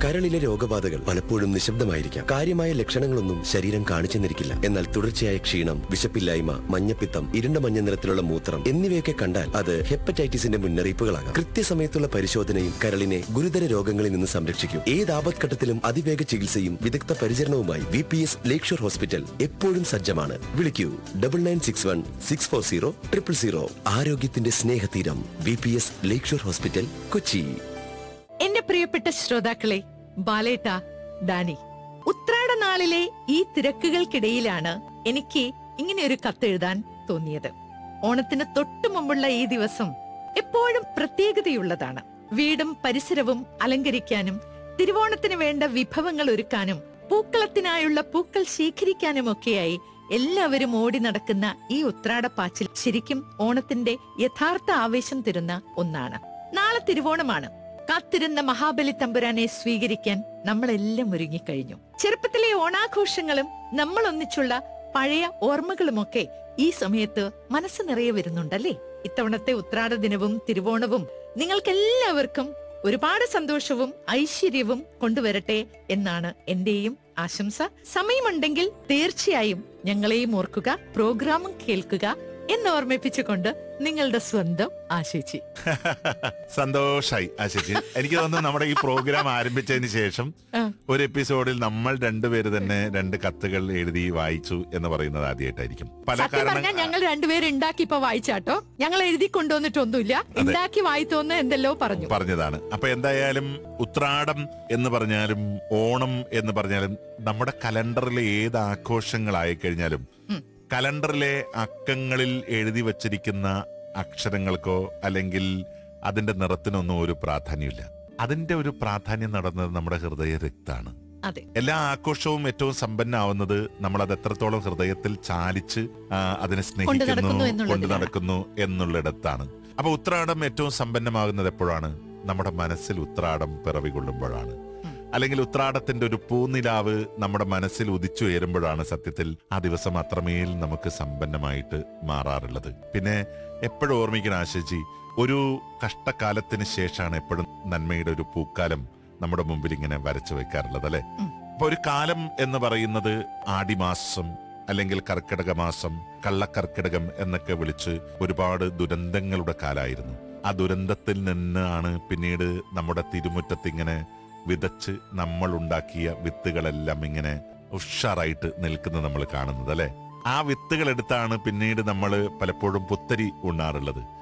കരളിലെ രോഗബാധകൾ പലപ്പോഴും നിശബ്ദമായിരിക്കാം കാര്യമായ ലക്ഷണങ്ങളൊന്നും ശരീരം കാണിച്ചെന്നിരിക്കില്ല എന്നാൽ തുടർച്ചയായ ക്ഷീണം വിശപ്പില്ലായ്മ മഞ്ഞപ്പിത്തം ഇരുണ്ട മഞ്ഞ നിറത്തിലുള്ള മൂത്രം എന്നിവയൊക്കെ കണ്ടാൽ അത് ഹെപ്പറ്റൈറ്റിസിന്റെ മുന്നറിയിപ്പുകളാകാം കൃത്യസമയത്തുള്ള പരിശോധനയും കരളിനെ ഗുരുതര രോഗങ്ങളിൽ നിന്ന് സംരക്ഷിക്കും ഏത് ആപത്ഘട്ടത്തിലും അതിവേഗ ചികിത്സയും വിദഗ്ധ പരിചരണവുമായി V P S Lakeshore hospital എപ്പോഴും സജ്ജമാണ് വിളിക്കൂ double nine six one six four zero triple zero ആരോഗ്യത്തിന്റെ സ്നേഹതീരം V P S Lakeshore hospital Kochi എന്റെ പ്രിയപ്പെട്ട ശ്രോതാക്കളെ ബാലേട്ട ഡാനി ഉത്രാട നാളിലെ ഈ തിരക്കുകൾക്കിടയിലാണ് എനിക്ക് ഇങ്ങനെ ഒരു കത്തെഴുതാൻ തോന്നിയത് ഓണത്തിന് തൊട്ടു മുമ്പുള്ള ഈ ദിവസം എപ്പോഴും പ്രത്യേകതയുള്ളതാണ് വീടും പരിസരവും അലങ്കരിക്കാനും തിരുവോണത്തിന് വേണ്ട വിഭവങ്ങൾ ഒരുക്കാനും പൂക്കളത്തിനായുള്ള പൂക്കൾ ശേഖരിക്കാനുമൊക്കെയായി എല്ലാവരും ഓടി നടക്കുന്ന ഈ ഉത്രാടപ്പാച്ചിൽ ശരിക്കും ഓണത്തിന്റെ യഥാർത്ഥ ആവേശം തരുന്ന ഒന്നാണ് നാളെ തിരുവോണമാണ് കാത്തിരുന്ന മഹാബലി തമ്പുരാനെ സ്വീകരിക്കാൻ നമ്മളെല്ലാം ഒരുങ്ങിക്കഴിഞ്ഞു ചെറുപ്പത്തിലെ ഓണാഘോഷങ്ങളും നമ്മൾ ഒന്നിച്ചുള്ള പഴയ ഓർമ്മകളുമൊക്കെ ഈ സമയത്ത് മനസ്സ് നിറയെ വരുന്നുണ്ടല്ലേ ഇത്തവണത്തെ ഉത്രാട ദിനവും തിരുവോണവും നിങ്ങൾക്കെല്ലാവർക്കും ഒരുപാട് സന്തോഷവും ഐശ്വര്യവും കൊണ്ടുവരട്ടെ എന്നാണ് എന്റെയും ആശംസ സമയമുണ്ടെങ്കിൽ തീർച്ചയായും ഞങ്ങളെയും ഓർക്കുക പ്രോഗ്രാമും കേൾക്കുക എന്ന് ഓർമ്മിപ്പിച്ചുകൊണ്ട് നിങ്ങളുടെ സ്വന്തം ആശേച്ചി സന്തോഷായി ആശിച്ച് എനിക്ക് തോന്നുന്നു നമ്മുടെ ഈ പ്രോഗ്രാം ആരംഭിച്ചതിന് ശേഷം ആ. ഒരു എപ്പിസോഡിൽ നമ്മൾ രണ്ടുപേര് തന്നെ രണ്ട് കത്തുകൾ എഴുതി വായിച്ചു എന്ന് പറയുന്നത് ആദ്യമായിട്ടായിരിക്കും പല സത്യം പറഞ്ഞാൽ കാരണം ഞങ്ങൾ രണ്ടുപേരും ഉണ്ടാക്കി ഇപ്പൊ വായിച്ചാട്ടോ ഞങ്ങൾ എഴുതി കൊണ്ടുവന്നിട്ടൊന്നുമില്ല ഉണ്ടാക്കി വായിത്തോന്ന് എന്തെല്ലോ പറഞ്ഞു പറഞ്ഞതാണ് അപ്പൊ എന്തായാലും ഉത്രാടം എന്ന് പറഞ്ഞാലും ഓണം എന്ന് പറഞ്ഞാലും നമ്മുടെ കലണ്ടറിലെ ഏത് ആഘോഷങ്ങളായി കഴിഞ്ഞാലും ഉം. കലണ്ടറിലെ അക്കങ്ങളിൽ എഴുതി വച്ചിരിക്കുന്ന അക്ഷരങ്ങൾക്കോ അല്ലെങ്കിൽ അതിന്റെ നിറത്തിനൊന്നും ഒരു പ്രാധാന്യമില്ല അതിന്റെ ഒരു പ്രാധാന്യം നടന്നത് നമ്മുടെ ഹൃദയ രക്താണ് അതെ എല്ലാ ആഘോഷവും ഏറ്റവും സമ്പന്നാവുന്നത് നമ്മൾ അത് എത്രത്തോളം ഹൃദയത്തിൽ ചാലിച്ച് ആ, അതിനെ കൊണ്ട് നടക്കുന്നു സ്നേഹിക്കുന്നു എന്നുള്ളതിലാണ്. കൊണ്ട് നടക്കുന്നു എന്നുള്ളിടത്താണ് അപ്പൊ ഉത്രാടം ഏറ്റവും സമ്പന്നമാകുന്നത് എപ്പോഴാണ് നമ്മുടെ മനസ്സിൽ ഉത്രാടം പിറവി കൊള്ളുമ്പോഴാണ് ഉം. അല്ലെങ്കിൽ ഉത്രാടത്തിന്റെ ഒരു പൂനിലാവ് നമ്മുടെ മനസ്സിൽ ഉദിച്ചുയരുമ്പോഴാണ് സത്യത്തിൽ ആ ദിവസം അത്രമേൽ നമുക്ക് സമ്പന്നമായിട്ട് മാറാറുള്ളത് പിന്നെ എപ്പോഴും ഓർമ്മിക്കണം ആശിജി ഒരു കഷ്ടകാലത്തിന് ശേഷമാണ് എപ്പോഴും നന്മയുടെ ഒരു പൂക്കാലം നമ്മുടെ മുമ്പിൽ ഇങ്ങനെ വരച്ചു വെക്കാറുള്ളത് അല്ലെ ഉം. അപ്പൊ ഒരു കാലം എന്ന് പറയുന്നത് ആടിമാസം അല്ലെങ്കിൽ കർക്കിടക മാസം കള്ളക്കർക്കിടകം എന്നൊക്കെ വിളിച്ച് ഒരുപാട് ദുരന്തങ്ങളുടെ കാലായിരുന്നു ആ ദുരന്തത്തിൽ നിന്നാണ് പിന്നീട് നമ്മുടെ തിരുമുറ്റത്ത് ഇങ്ങനെ വിതച്ച് നമ്മൾ ഉണ്ടാക്കിയ വിത്തുകളെല്ലാം ഇങ്ങനെ ഉഷാറായിട്ട് നിൽക്കുന്നത് നമ്മൾ കാണുന്നത് അല്ലെ ആ വിത്തുകൾ എടുത്താണ് പിന്നീട് നമ്മൾ പലപ്പോഴും പുത്തരി ഉണ്ണാറുള്ളത്